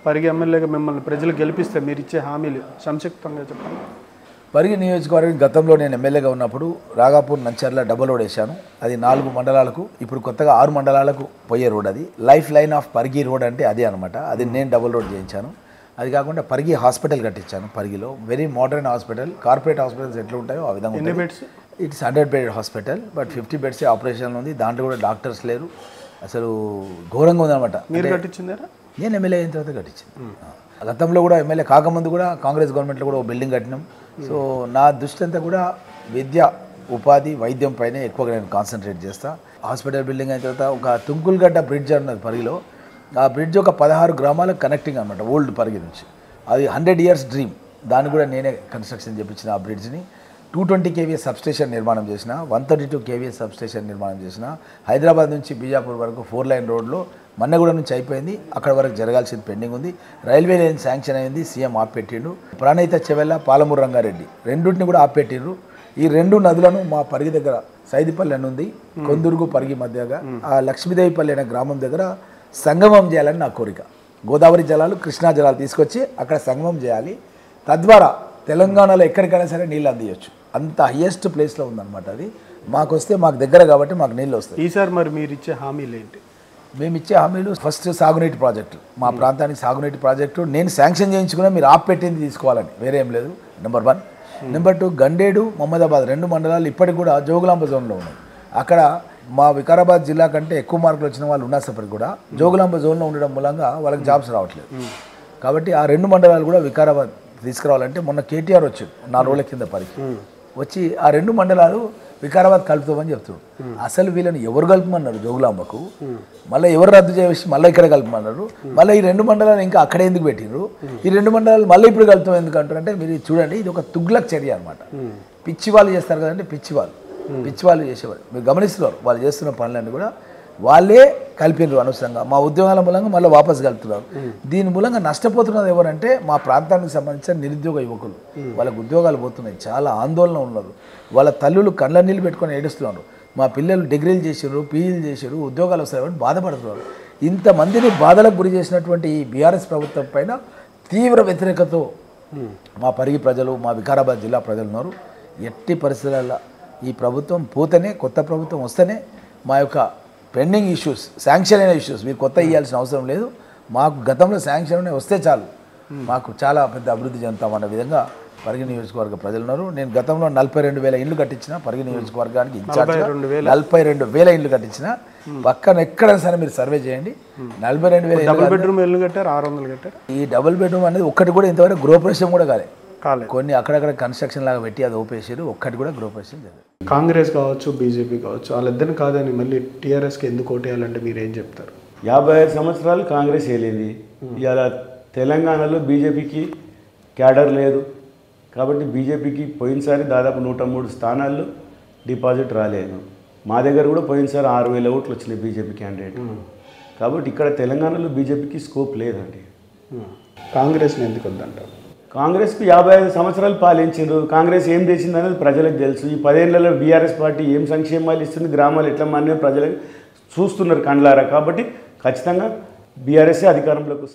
పరిగి ఎమ్మెల్యేగా మిమ్మల్ని ప్రజలు గెలిపిస్తే మీరు ఇచ్చే హామీలు సంక్షిప్తంగా చెప్పండి పరిగి నియోజకవర్గం గతంలో నేను ఎమ్మెల్యేగా ఉన్నప్పుడు రాగాపూర్ నంచర్ల డబల్ రోడ్ వేశాను అది నాలుగు మండలాలకు ఇప్పుడు కొత్తగా ఆరు మండలాలకు పోయే రోడ్ అది life line of Parigi road అంటే అదే అనమాట అది నేను డబల్ రోడ్ చేయించాను అది కాకుండా పరిగి హాస్పిటల్ కట్టించాను పరిగిలో very modern hospital corporate hospitals ఎట్లా ఉంటాయో ఆ విధంగా ఎన్ని ఉంటుంది. Beds it's hundred bed hospital but fifty beds operation ఉంది దాంట్లో కూడా డాక్టర్స్ లేరు అసలు ఘోరంగా ఉందన్నమాట మీరు కట్టించిందేనా నేను ఎమ్మెల్యే అయిన తర్వాత కట్టించింది గతంలో కూడా ఎమ్మెల్యే కాకముందు కూడా కాంగ్రెస్ గవర్నమెంట్లో కూడా ఒక బిల్డింగ్ కట్టినాం సో నా దృష్టి అంతా కూడా విద్య ఉపాధి వైద్యం పైనే ఎక్కువగా నేను కాన్సన్ట్రేట్ చేస్తా హాస్పిటల్ బిల్డింగ్ అయిన తర్వాత ఒక తుంకులగడ్డ బ్రిడ్జ్ అన్నది పరిగిలో ఆ బ్రిడ్జ్ ఒక పదహారు గ్రామాలకు కనెక్టింగ్ అనమాట ఓల్డ్ పరిగి నుంచి అది హండ్రెడ్ ఇయర్స్ డ్రీమ్ దాన్ని కూడా నేనే కన్స్ట్రక్షన్ చేపించిన ఆ బ్రిడ్జ్ని టూ ట్వంటీ కేవీఎస్ సబ్స్టేషన్ నిర్మాణం చేసిన one thirty two KVs substation నిర్మాణం చేసిన హైదరాబాద్ నుంచి బీజాపూర్ వరకు ఫోర్ లైన్ రోడ్లో మన్నగూడ నుంచి అయిపోయింది అక్కడ వరకు జరగాల్సింది పెండింగ్ ఉంది రైల్వే లైన్ శాంక్షన్ అయింది సీఎం ఆపెట్టిండు ప్రాణహిత చెవెల్ల పాలమూరు రంగారెడ్డి రెండింటిని కూడా ఆపెట్టిండ్రు ఈ రెండు నదులను మా పరిగి దగ్గర సైదిపల్లి అని ఉంది కొందుర్గు పరిగి మధ్యగా ఆ లక్ష్మీదేవిపల్లి అనే గ్రామం దగ్గర సంగమం చేయాలని నా కోరిక గోదావరి జలాలు కృష్ణా జలాలు తీసుకొచ్చి అక్కడ సంగమం చేయాలి తద్వారా తెలంగాణలో ఎక్కడికైనా సరే నీళ్ళు అందియచ్చు అంత హయ్యెస్ట్ ప్లేస్లో ఉందన్నమాట అది మాకు వస్తే మాకు దగ్గర కాబట్టి మాకు నీళ్ళు వస్తాయి ఈసారి మరి మీరు ఇచ్చే హామీలు ఏంటి మేము ఇచ్చే హామీలు ఫస్ట్ సాగునీటి ప్రాజెక్టు మా ప్రాంతానికి సాగునీటి ప్రాజెక్టు నేను శాంక్షన్ చేయించుకున్నా మీరు ఆపెట్టింది తీసుకోవాలని వేరే ఏం లేదు number one number two Gandeed Mahammadabad రెండు మండలాలు ఇప్పటికి కూడా జోగులాంబ జోన్లో ఉన్నాయి అక్కడ మా వికారాబాద్ జిల్లా కంటే ఎక్కువ మార్కులు వచ్చిన వాళ్ళు ఉన్నప్పటికీ కూడా జోగులాంబ జోన్లో ఉండడం మూలంగా వాళ్ళకి జాబ్స్ రావట్లేదు కాబట్టి ఆ రెండు మండలాలు కూడా వికారాబాద్ తీసుకురావాలంటే మొన్న కేటీఆర్ వచ్చాడు నాలుగు రోజుల కింద పరికి వచ్చి ఆ రెండు మండలాలు వికారాబాద్ కలుపుతామని చెప్తున్నాడు అసలు వీళ్ళని ఎవరు కలుపుమన్నారు జోగులాంబకు మళ్ళీ ఎవరు రద్దు చేసి మళ్ళీ ఇక్కడ కలుపుమన్నారు మళ్ళీ ఈ రెండు మండలాలు ఇంకా అక్కడే ఎందుకు పెట్టిండ్రు ఈ రెండు మండలాలు మళ్ళీ ఇప్పుడు కలుపుతాం ఎందుకు అంటారంటే మీరు ఇది చూడండి ఇది ఒక తుగ్లక్ చర్య అనమాట పిచ్చి వాళ్ళు చేస్తారు కదంటే పిచ్చి వాళ్ళు పిచ్చి వాళ్ళు చేసేవాళ్ళు మీరు గమనిస్తున్నారు వాళ్ళు చేస్తున్న పనులన్నీ కూడా వాళ్ళే కలిపినారు అనవసరంగా మా ఉద్యోగాల మూలంగా మళ్ళీ వాపస్ కలుపుతున్నారు దీని మూలంగా నష్టపోతున్నది ఎవరంటే మా ప్రాంతానికి సంబంధించిన నిరుద్యోగ యువకులు వాళ్ళకి ఉద్యోగాలు పోతున్నాయి చాలా ఆందోళన ఉన్నారు వాళ్ళ తల్లులు కళ్ళ నీళ్ళు పెట్టుకొని ఏడుస్తున్నారు మా పిల్లలు డిగ్రీలు చేసారు పీజీలు చేసారు ఉద్యోగాలు వస్తాయని బాధపడుతున్నారు ఇంతమందిని బాధలకు గురి చేసినటువంటి ఈ బీఆర్ఎస్ ప్రభుత్వం పైన తీవ్ర వ్యతిరేకతతో మా పరిగి ప్రజలు మా వికారాబాద్ జిల్లా ప్రజలు ఉన్నారు ఎట్టి పరిస్థితులలో ఈ ప్రభుత్వం పోతేనే కొత్త ప్రభుత్వం వస్తేనే మా యొక్క పెండింగ్ ఇష్యూస్ శాంక్షన్ అయిన ఇష్యూస్ మీరు కొత్త ఇవ్వాల్సిన అవసరం లేదు మాకు గతంలో శాంక్షన్ అయినవి వస్తే చాలు మాకు చాలా పెద్ద అభివృద్ధి చెందుతాం అన్న విధంగా పరిగి నియోజకవర్గ ప్రజలు ఉన్నారు నేను గతంలో నలభై రెండు వేల ఇండ్లు కట్టించిన పరిగి నియోజకవర్గానికి ఇన్ఛార్జ్ రెండు వేల నలభై రెండు వేల ఇండ్లు కట్టించిన పక్కన ఎక్కడైనా సరే మీరు సర్వే చేయండి నలభై రెండు వేల ఇల్లు డబుల్ బెడ్రూమ్ ఇల్లు కట్టారు ఆరు వందలు కట్టారు ఈ డబుల్ బెడ్రూమ్ అనేది ఒక్కటి కూడా ఇంతవరకు గృహప్రవేశం కూడా కాలేదు కాలేదు కొన్ని అక్కడక్కడ కన్స్ట్రక్షన్ లాగా పెట్టి అది ఓపేసారు ఒక్కటి కూడా గృహప్రవేశం జరగదు కాంగ్రెస్ కావచ్చు బీజేపీ కావచ్చు వాళ్ళిద్దరిని కాదని మళ్ళీ టీఆర్ఎస్కి ఎందుకు ఓటేయాలంటే మీరు ఏం చెప్తారు యాభై ఐదు సంవత్సరాలు కాంగ్రెస్ వెళ్ళింది ఇవాళ తెలంగాణలో బీజేపీకి క్యాడర్ లేదు కాబట్టి బీజేపీకి పోయినసారి దాదాపు నూట మూడు స్థానాల్లో డిపాజిట్ రాలేదు మా దగ్గర కూడా పోయినసారి ఆరు వేల ఓట్లు వచ్చినాయి బీజేపీ క్యాండిడేట్ కాబట్టి ఇక్కడ తెలంగాణలో బీజేపీకి స్కోప్ లేదండి కాంగ్రెస్ని ఎందుకు వద్దంటారు కాంగ్రెస్కు యాభై ఐదు సంవత్సరాలు పాలించారు కాంగ్రెస్ ఏం చేసింది అనేది ప్రజలకు తెలుసు ఈ పదేళ్లలో బీఆర్ఎస్ పార్టీ ఏం సంక్షేమాలు ఇస్తుంది గ్రామాలు ఎట్లా మానే ప్రజలకు చూస్తున్నారు కండ్లారా కాబట్టి ఖచ్చితంగా బీఆర్ఎస్ఏ అధికారంలోకి వస్తుంది.